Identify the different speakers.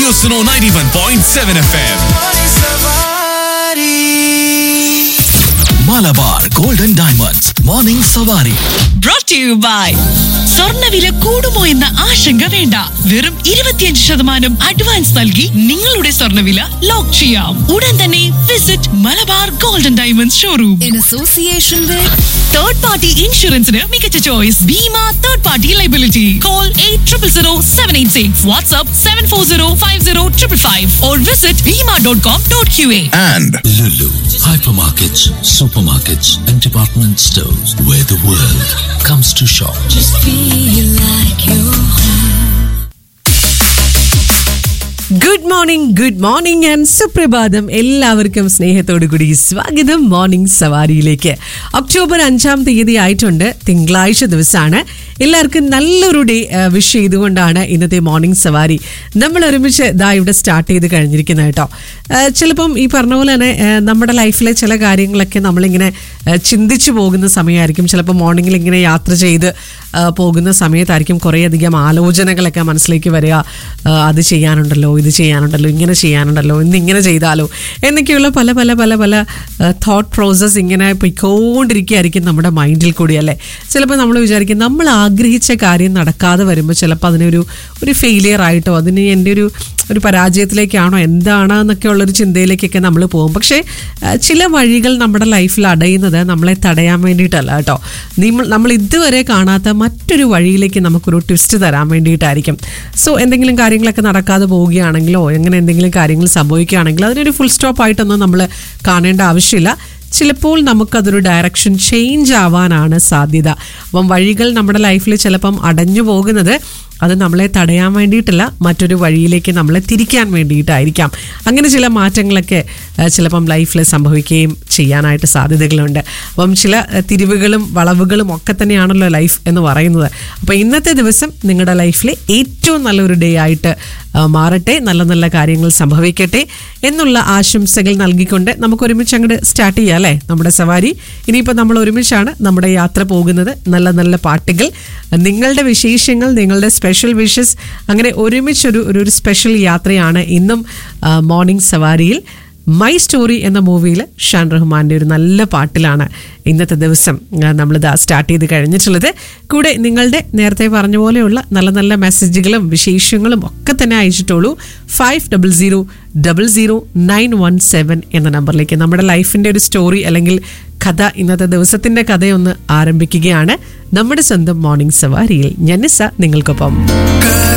Speaker 1: Radio Suno 91.7 FM. Malabar Golden Diamonds. Morning Savari.
Speaker 2: brought to you by സ്വർണ്ണവില കൂടുമോ എന്ന ആശങ്ക വേണ്ട വെറും ഇരുപത്തിയഞ്ച് ശതമാനം അഡ്വാൻസ് നൽകി നിങ്ങളുടെ സ്വർണ്ണവില ലോക്ക് ചെയ്യാം ഉടൻ തന്നെ visit Malabar golden diamonds showroom
Speaker 3: in association with
Speaker 2: third party ഇൻഷുറൻസിന് മികച്ച choice Bima third party liability call eight triple zero seven eight six WhatsApp seven four zero five zero triple five or visit Bima dot com dot Q A
Speaker 1: And
Speaker 4: Lulu, hypermarkets, supermarkets, and department stores where the world comes to shop.
Speaker 3: feel like you
Speaker 5: good morning good morning and സുപ്രഭാതം എല്ലാവർക്കും സ്നേഹത്തോടു കൂടി സ്വാഗതം morning സവാരിയിലേക്ക് October അഞ്ചാം തീയതി ആയിട്ടുണ്ട് തിങ്കളാഴ്ച ദിവസമാണ് എല്ലാവർക്കും നല്ലൊരു ഡേ വിഷ് ചെയ്തുകൊണ്ടാണ് ഇന്നത്തെ മോർണിംഗ് സവാരി നമ്മൾ ഒരുമിച്ച് ദാ ഇവിടെ സ്റ്റാർട്ട് ചെയ്ത് കഴിഞ്ഞിരിക്കുന്നത് കേട്ടോ ആ, ചിലപ്പം ഈ പറഞ്ഞ പോലെ തന്നെ ആ, നമ്മുടെ ലൈഫിലെ ചില കാര്യങ്ങളൊക്കെ നമ്മളിങ്ങനെ ആ, ചിന്തിച്ചു പോകുന്ന സമയമായിരിക്കും ചിലപ്പോൾ മോർണിംഗിൽ ഇങ്ങനെ യാത്ര ചെയ്ത് ആ, പോകുന്ന സമയത്തായിരിക്കും കുറേയധികം ആലോചനകളൊക്കെ മനസ്സിലേക്ക് വരിക ആ, അത് ചെയ്യാനുണ്ടല്ലോ ഇത് ചെയ്യാനുണ്ടല്ലോ ഇങ്ങനെ ചെയ്യാനുണ്ടല്ലോ ഇന്ന് ഇങ്ങനെ ചെയ്താലോ എന്നൊക്കെയുള്ള പല പല പല പല തോട്ട് പ്രോസസ്സ് ഇങ്ങനെ പൊയ്ക്കൊണ്ടിരിക്കുകയായിരിക്കും നമ്മുടെ മൈൻഡിൽ കൂടി അല്ലേ ചിലപ്പോൾ നമ്മൾ വിചാരിക്കും നമ്മൾ ആഗ്രഹിച്ച കാര്യം നടക്കാതെ വരുമ്പോൾ ചിലപ്പോൾ അതിനൊരു ഒരു ഫെയിലിയർ ആയിട്ടോ അതിന് എൻ്റെ ഒരു ഒരു പരാജയത്തിലേക്കാണോ എന്താണ് എന്നൊക്കെ ഉള്ളൊരു ചിന്തയിലേക്കൊക്കെ നമ്മൾ പോകും പക്ഷേ ആ, ചില വഴികൾ നമ്മുടെ ലൈഫിൽ അടയുന്നത് നമ്മളെ തടയാൻ വേണ്ടിയിട്ടല്ല കേട്ടോ നമ്മൾ നമ്മൾ ഇതുവരെ കാണാത്ത മറ്റൊരു വഴിയിലേക്ക് നമുക്കൊരു ട്വിസ്റ്റ് തരാൻ വേണ്ടിയിട്ടായിരിക്കും സോ എന്തെങ്കിലും കാര്യങ്ങളൊക്കെ നടക്കാതെ പോവുകയാണെങ്കിലോ എങ്ങനെ എന്തെങ്കിലും കാര്യങ്ങൾ സംഭവിക്കുകയാണെങ്കിലോ അതിനൊരു ഫുൾ സ്റ്റോപ്പ് ആയിട്ടൊന്നും നമ്മൾ കാണേണ്ട ആവശ്യമില്ല ചിലപ്പോൾ നമുക്കതൊരു ഡയറക്ഷൻ ചേഞ്ച് ആവാനാണ് സാധ്യത അപ്പം വഴികൾ നമ്മുടെ ലൈഫിൽ ചിലപ്പം അടഞ്ഞു പോകുന്നത് അത് നമ്മളെ തടയാൻ വേണ്ടിയിട്ടല്ല മറ്റൊരു വഴിയിലേക്ക് നമ്മളെ തിരിക്കാൻ വേണ്ടിയിട്ടായിരിക്കാം അങ്ങനെ ചില മാറ്റങ്ങളൊക്കെ ആ, ചിലപ്പം ലൈഫിൽ സംഭവിക്കുകയും ചെയ്യാനായിട്ട് സാധ്യതകളുണ്ട് അപ്പം ചില ആ, തിരിവുകളും വളവുകളും ഒക്കെ തന്നെയാണല്ലോ ലൈഫ് എന്ന് പറയുന്നത് അപ്പോൾ ഇന്നത്തെ ദിവസം നിങ്ങളുടെ ലൈഫിലെ ഏറ്റവും നല്ലൊരു ഡേ ആയിട്ട് ആ, മാറട്ടെ നല്ല നല്ല കാര്യങ്ങൾ സംഭവിക്കട്ടെ എന്നുള്ള ആശംസകൾ നൽകിക്കൊണ്ട് നമുക്ക് ഒരുമിച്ച് അങ്ങോട്ട് സ്റ്റാർട്ട് ചെയ്യാം അല്ലേ നമ്മുടെ സവാരി ഇനിയിപ്പോൾ നമ്മൾ ഒരുമിച്ചാണ് നമ്മുടെ യാത്ര പോകുന്നത് നല്ല നല്ല പാട്ടുകൾ നിങ്ങളുടെ വിശേഷങ്ങൾ നിങ്ങളുടെ സ്പെഷ്യൽ വിഷസ് അങ്ങനെ ഒരുമിച്ചൊരു ഒരു ഒരു സ്പെഷ്യൽ യാത്രയാണ് ഇന്നും മോർണിംഗ് സവാരിയിൽ മൈ സ്റ്റോറി എന്ന മൂവിയിൽ ഷാൻ റഹ്മാന്റെ ഒരു നല്ല പാട്ടിലാണ് ഇന്നത്തെ ദിവസം ആ, നമ്മളിത് സ്റ്റാർട്ട് ചെയ്ത് കഴിഞ്ഞിട്ടുള്ളത് കൂടെ നിങ്ങളുടെ നേരത്തെ പറഞ്ഞ പോലെയുള്ള നല്ല നല്ല മെസ്സേജുകളും വിശേഷങ്ങളും ഒക്കെ തന്നെ അയച്ചിട്ടുള്ളൂ five double zero double zero nine one seven എന്ന നമ്പറിലേക്ക് നമ്മുടെ ലൈഫിൻ്റെ ഒരു സ്റ്റോറി അല്ലെങ്കിൽ കഥ ഇന്നത്തെ ദിവസത്തിന്റെ കഥയൊന്ന് ആരംഭിക്കുകയാണ് നമ്മുടെ സ്വന്തം മോർണിംഗ് സവാരിയിൽ ഞന്നിസ നിങ്ങൾക്കൊപ്പം